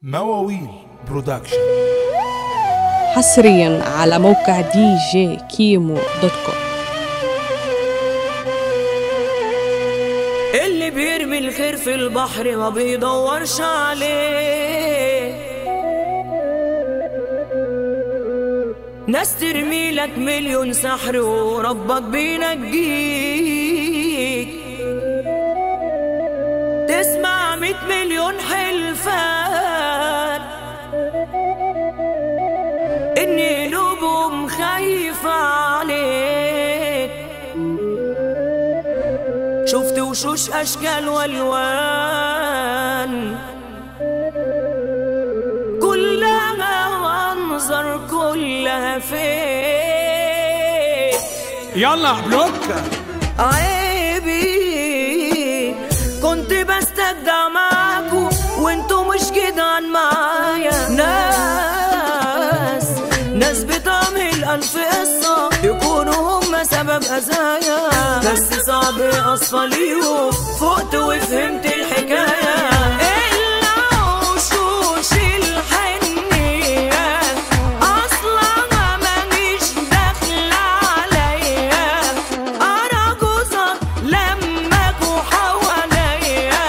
مواويل برودكشن حصريا على موقع دي جي كيمو دوت كوم اللي بيرمي الخير في البحر ما بيدورش عليه ناس ترمي لك مليون سحر وربك بينجيك تسمع مية مليون حلفان ان قلوبهم خايفة عليك شفت وشوش اشكال والوان كلها منظر كلها فيك يلا بلوكا عيبي كنت بستجدع معاكوا وانتوا مش جدعان معايا ناس ناس بتعمل ألف قصة يكونوا هم سبب أذايا بس صعب أصفى ليهم فقت وفهمت الحكاية العشوش الحنية أصلها مانيش داخلة عليا أنا جوزك لما جو حواليا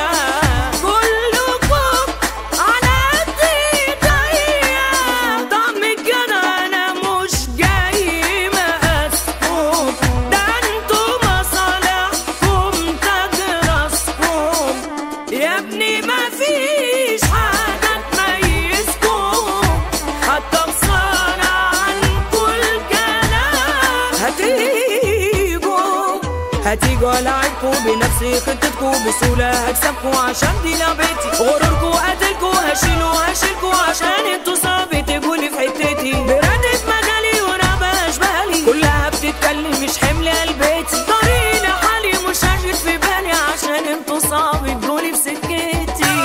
كلكم على قد ايديا طعم الجنى أنا مش جاي مقاسكم ده انتوا مصالحكم تجرسكم يا ابني مفيش حاجة تميزكم حتى بصانع عنكم الكلام هتيجوا هتيجوا ألعبكوا بنفس خطتكوا بسهولة هكسبكوا عشان دي لعبتي غروركوا قتلكوا هشيلوا هشيلكوا عشان انتوا صعب تجولي في حتتي برادة مجالي وانا بشبهلي كلها بتتكلم مش حمل قلبتي طريقي لحالي مش هاجر في بالي عشان انتوا صعب تجولي في سكتي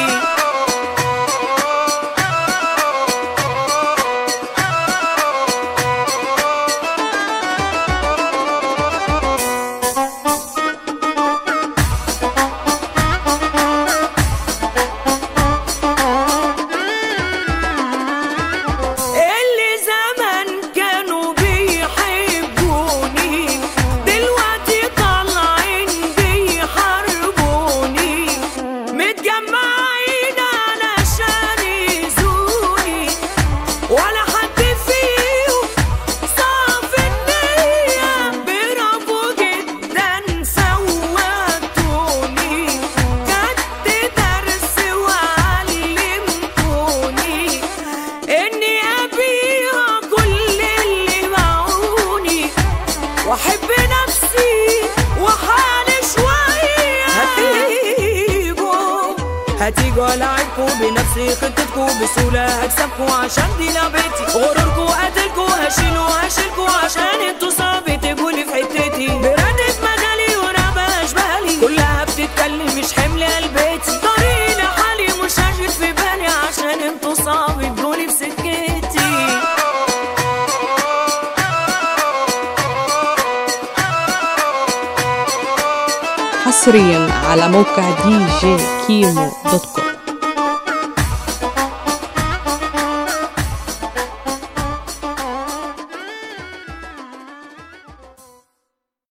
اللي زمان كانوا بيحبوني دلوقتي طالعين بيحاربوني متجمعين علشان يزوني ولا حد فيهم صاف النية برافو جدا سوتوني خدت درس وعلمتوني اني ابيع كل اللي باعوني واحب نفسي وحالي شويه هتيجوا هتيجوا العبكوا بنفس خطتكوا بسهوله هكسبكوا عشان دي لعبتي غروركوا قتلكوا هشيلوا هشيلكوا عشان انتوا صعب تجولي في حتتي برادة مجالي وانا بشبهلي كلها بتتكلم مش حمل قلبتي طريقي لحالي مش هاجر في بالي عشان انتوا صعب تجولي في سكتي حصريا على موقع دي جي كيمو دوت كوم